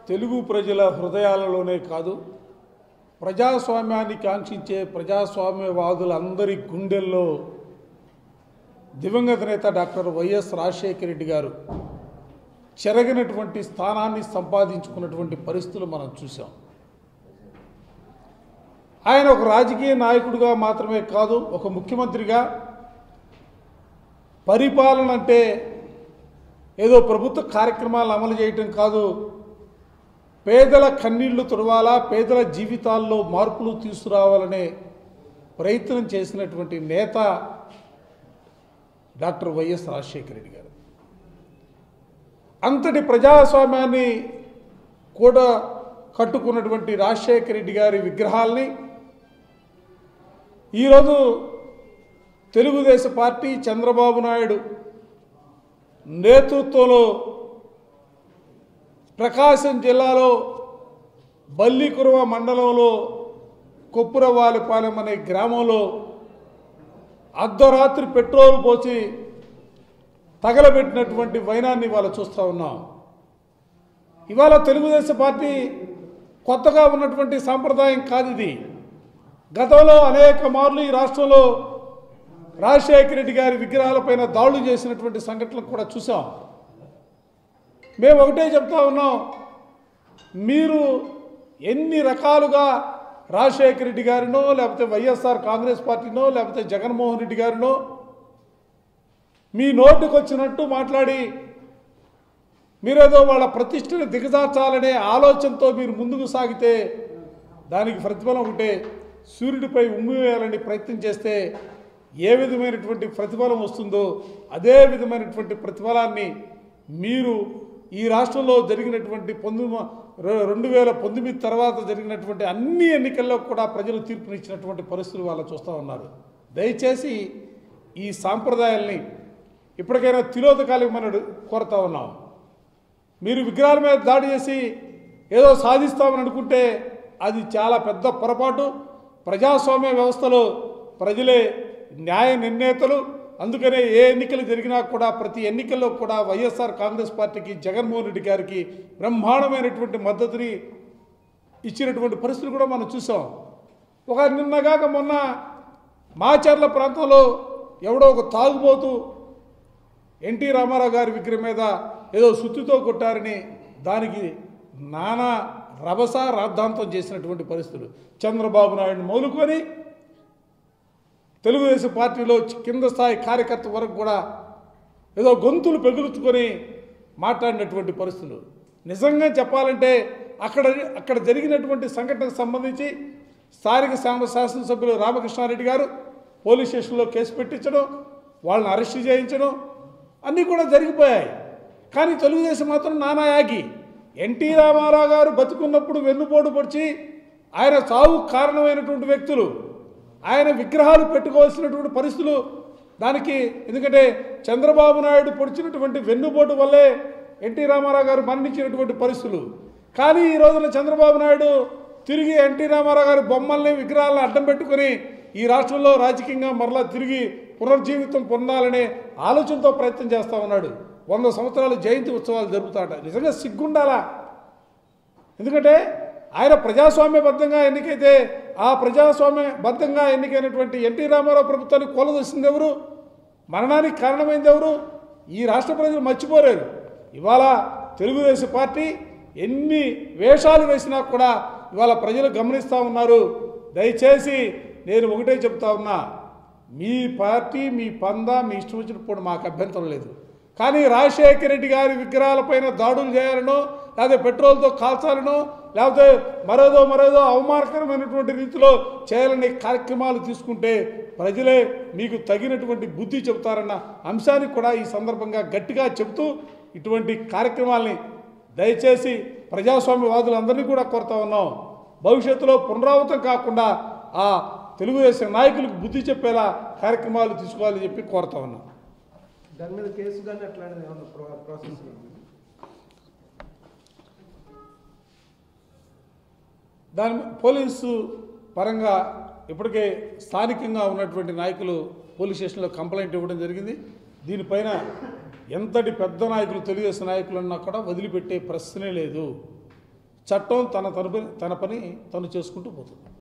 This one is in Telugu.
తెలుగు ప్రజల హృదయాలలోనే కాదు ప్రజాస్వామ్యాన్ని కాంక్షించే ప్రజాస్వామ్యవాదులందరి గుండెల్లో దివంగత నేత డాక్టర్ వైఎస్ రాజశేఖర రెడ్డి గారు చెరగినటువంటి స్థానాన్ని సంపాదించుకున్నటువంటి పరిస్థితులు మనం చూసాం ఆయన ఒక రాజకీయ నాయకుడిగా మాత్రమే కాదు ఒక ముఖ్యమంత్రిగా పరిపాలన అంటే ఏదో ప్రభుత్వ కార్యక్రమాలను అమలు చేయటం కాదు పేదల కన్నీళ్లు తుడవాలా పేదల జీవితాల్లో మార్పులు తీసుకురావాలనే ప్రయత్నం చేసినటువంటి నేత డాక్టర్ వైఎస్ రాజశేఖర రెడ్డి గారు అంతటి ప్రజాస్వామ్యాన్ని కూడా కట్టుకున్నటువంటి రాజశేఖర రెడ్డి గారి విగ్రహాల్ని ఈరోజు తెలుగుదేశం పార్టీ చంద్రబాబు నాయుడు నేతృత్వంలో ప్రకాశం జిల్లాలో బల్లికురవ మండలంలో కొప్పురవాలిపాలెం అనే గ్రామంలో అర్ధరాత్రి పెట్రోల్ పోసి తగలబెట్టినటువంటి వైనాన్ని ఇవాళ చూస్తూ ఉన్నాం ఇవాళ తెలుగుదేశం పార్టీ కొత్తగా ఉన్నటువంటి సాంప్రదాయం కాదు ఇది గతంలో అనేక మార్లు ఈ రాష్ట్రంలో రాజశేఖర రెడ్డి గారి విగ్రహాలపైన దాడులు చేసినటువంటి సంఘటనలు కూడా చూసాం మేము ఒకటే చెప్తా ఉన్నాం మీరు ఎన్ని రకాలుగా రాజశేఖర రెడ్డి గారినో లేకపోతే వైఎస్ఆర్ కాంగ్రెస్ పార్టీనో లేకపోతే జగన్మోహన్ రెడ్డి గారినో మీ నోటుకు వచ్చినట్టు మాట్లాడి మీరేదో వాళ్ళ ప్రతిష్టను దిగజార్చాలనే ఆలోచనతో మీరు ముందుకు సాగితే దానికి ప్రతిఫలం ఉంటే సూర్యుడిపై ఉమ్మి వేయాలని ప్రయత్నం చేస్తే ఏ విధమైనటువంటి ప్రతిఫలం వస్తుందో అదే విధమైనటువంటి ప్రతిఫలాన్ని మీరు ఈ రాష్ట్రంలో జరిగినటువంటి పంతొమ్మిది రెండు వేల పంతొమ్మిది తర్వాత జరిగినటువంటి అన్ని ఎన్నికల్లో కూడా ప్రజలు తీర్పునిచ్చినటువంటి పరిస్థితులు వాళ్ళు చూస్తూ ఉన్నారు దయచేసి ఈ సాంప్రదాయాల్ని ఇప్పటికైనా తిలోదకాలిమని కోరుతా ఉన్నాం మీరు విగ్రహాల మీద దాడి చేసి ఏదో సాధిస్తామని అనుకుంటే అది చాలా పెద్ద పొరపాటు ప్రజాస్వామ్య వ్యవస్థలో ప్రజలే న్యాయ నిర్ణేతలు అందుకనే ఏ ఎన్నికలు జరిగినా కూడా ప్రతి ఎన్నికల్లో కూడా వైఎస్ఆర్ కాంగ్రెస్ పార్టీకి జగన్మోహన్ రెడ్డి గారికి బ్రహ్మాండమైనటువంటి మద్దతుని ఇచ్చినటువంటి పరిస్థితులు కూడా మనం చూసాం ఒక నిన్నగాక మొన్న మాచర్ల ప్రాంతంలో ఎవడో ఒక తాగుబోతూ ఎన్టీ రామారావు గారి విగ్రహం మీద ఏదో సుత్తితో కొట్టారని దానికి నానా రభస రాద్ధాంతం చేసినటువంటి పరిస్థితులు చంద్రబాబు నాయుడు మౌలుకొని తెలుగుదేశం పార్టీలో కింద స్థాయి కార్యకర్త వరకు కూడా ఏదో గొంతులు పెగులుచుకొని మాట్లాడినటువంటి పరిస్థితులు నిజంగా చెప్పాలంటే అక్కడ అక్కడ జరిగినటువంటి సంఘటనకు సంబంధించి స్థానిక శామ శాసనసభ్యులు రామకృష్ణారెడ్డి గారు పోలీస్ స్టేషన్లో కేసు పెట్టించడం వాళ్ళని అరెస్ట్ చేయించడం అన్నీ కూడా జరిగిపోయాయి కానీ తెలుగుదేశం మాత్రం నానా యాగి ఎన్టీ రామారావు గారు బతుకున్నప్పుడు వెన్నుపోటు పొడిచి ఆయన చావు కారణమైనటువంటి వ్యక్తులు ఆయన విగ్రహాలు పెట్టుకోవాల్సినటువంటి పరిస్థితులు దానికి ఎందుకంటే చంద్రబాబు నాయుడు పొడిచినటువంటి వెన్నుపోటు వల్లే ఎన్టీ రామారావు గారు మరణించినటువంటి పరిస్థితులు కానీ ఈ రోజున చంద్రబాబు నాయుడు తిరిగి ఎన్టీ రామారావు గారి బొమ్మల్ని విగ్రహాలను అడ్డం పెట్టుకొని ఈ రాష్ట్రంలో రాజకీయంగా మరలా తిరిగి పునర్జీవితం పొందాలనే ఆలోచనతో ప్రయత్నం చేస్తూ ఉన్నాడు వంద సంవత్సరాలు జయంతి ఉత్సవాలు జరుపుతాట నిజంగా సిగ్గుండాలా ఎందుకంటే ఆయన ప్రజాస్వామ్యబద్ధంగా ఎన్నికైతే ఆ ప్రజాస్వామ్యబద్ధంగా ఎన్నికైనటువంటి ఎన్టీ రామారావు ప్రభుత్వాన్ని కూలదోసింది ఎవరు మరణానికి కారణమైంది ఎవరు ఈ రాష్ట్ర ప్రజలు మర్చిపోలేరు ఇవాళ తెలుగుదేశం పార్టీ ఎన్ని వేషాలు వేసినా కూడా ఇవాళ ప్రజలు గమనిస్తూ ఉన్నారు దయచేసి నేను ఒకటే చెప్తా ఉన్నా మీ పార్టీ మీ పంద మీ ఇష్టం వచ్చినప్పుడు మాకు అభ్యంతరం లేదు కానీ రాజశేఖర రెడ్డి గారి విగ్రహాలపైన దాడులు చేయాలనో లేకపోతే పెట్రోల్తో కాల్చాలనో లేకపోతే మరోదో మరోదో అవమానకరమైనటువంటి రీతిలో చేయాలనే కార్యక్రమాలు తీసుకుంటే ప్రజలే మీకు తగినటువంటి బుద్ధి చెబుతారన్న అంశానికి కూడా ఈ సందర్భంగా గట్టిగా చెబుతూ ఇటువంటి కార్యక్రమాల్ని దయచేసి ప్రజాస్వామ్యవాదులందరినీ కూడా కోరుతా ఉన్నాం భవిష్యత్తులో పునరావృతం కాకుండా ఆ తెలుగుదేశం నాయకులకు బుద్ధి చెప్పేలా కార్యక్రమాలు తీసుకోవాలని చెప్పి కోరుతా ఉన్నాం దాని మీద కేసు కానీ అట్లాంటిది ఏమన్నా ప్రో- ప్రాసెస్ ఉందా? దాని పోలీసు పరంగా ఇప్పటికే స్థానికంగా ఉన్నటువంటి నాయకులు పోలీస్ స్టేషన్లో కంప్లైంట్ ఇవ్వడం జరిగింది దీనిపైన ఎంతటి పెద్ద నాయకులు తెలుగుదేశం నాయకులు అన్నా కూడా వదిలిపెట్టే ప్రశ్నే లేదు చట్టం తన తన పని తన పని తను చేసుకుంటూ పోతుంది